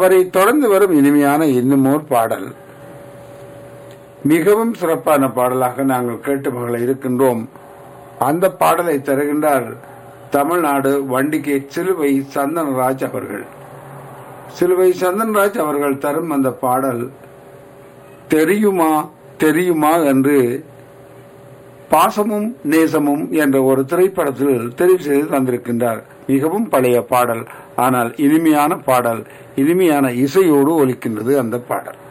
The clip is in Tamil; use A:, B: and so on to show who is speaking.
A: அவரை தொடர்ந்து வரும் இனிமையான இன்னுமோர் பாடல் மிகவும் சிறப்பான பாடலாக நாங்கள் கேட்டு மகள இருக்கின்றோம் அந்த பாடலை தருகின்றார் தமிழ்நாடு வண்டிகை சிலுவை சந்தனராஜ் அவர்கள் சிலுவை சந்தன்ராஜ் அவர்கள் தரும் அந்த பாடல் தெரியுமா தெரியுமா என்று பாசமும் நேசமும் என்ற ஒரு திரைப்படத்தில் தெரிவு செய்து தந்திருக்கின்றார் மிகவும் பழைய பாடல் ஆனால் இனிமையான பாடல் இனிமையான இசையோடு ஒலிக்கின்றது அந்த பாடல்